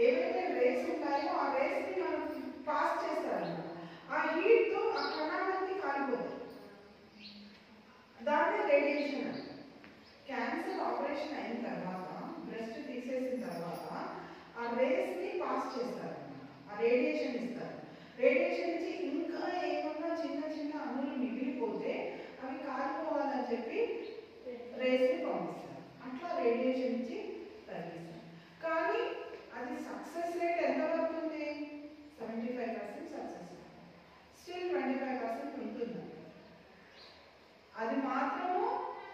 ఏవైతే రేస్ ఉంటాయో ఆ రేస్ని మనం పాస్ చేస్తారన్నమాట ఆ హీట్తో ఆ కణాలన్నీ కాలిపోతాయి దాన్ని రేడియేషన్ అంటారు క్యాన్సర్ ఆపరేషన్ అయిన తర్వాత బ్రెస్ట్ తీసేసిన తర్వాత ఆ రేస్ ని పాస్ చేస్తారు ఆ రేడియేషన్ ఇస్తారు రేడియేషన్ ఇచ్చి ఇంకా ఏమన్నా చిన్న చిన్న అణువులు మిగిలిపోతే అవి కాలిపోవాలని చెప్పి రేస్ ని పంపిస్తారు అట్లా రేడియేషన్ ఇచ్చి తగ్గిస్తారు కానీ అది సక్సెస్ రేట్ ఎంత వస్తుంది seventy five percent success still twenty five percent ఉంటుంది అది మాత్రము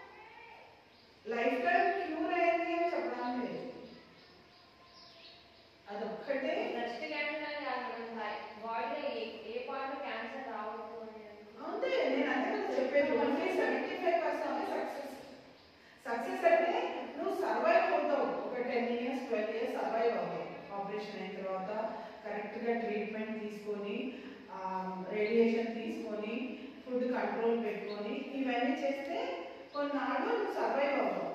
లైఫ్ టైం క్యూర్ అయింది అని చెప్పడం లేదు అదొక్కటే బ్రెస్ట్ క్యాన్సర్ అని కాదు మేడం బాడీలో ఏ ఏ పార్ట్ క్యాన్సర్ రావద్దు అని అంతే నేను అదే కదా చెప్పేది only seventy five percent success success అంటే నువ్వు సర్వైవ్ అవుతావు ఒక ten years twelve years survive అవుతావు ఆపరేషన్ అయిన తర్వాత కరెక్ట్గా ట్రీట్మెంట్ తీసుకొని రేడియేషన్ తీసుకొని ఫుడ్ కంట్రోల్ పెట్టుకొని ఇవన్నీ చేస్తే కొన్నాళ్ళు నువ్వు సర్వైవ్ అవుతావు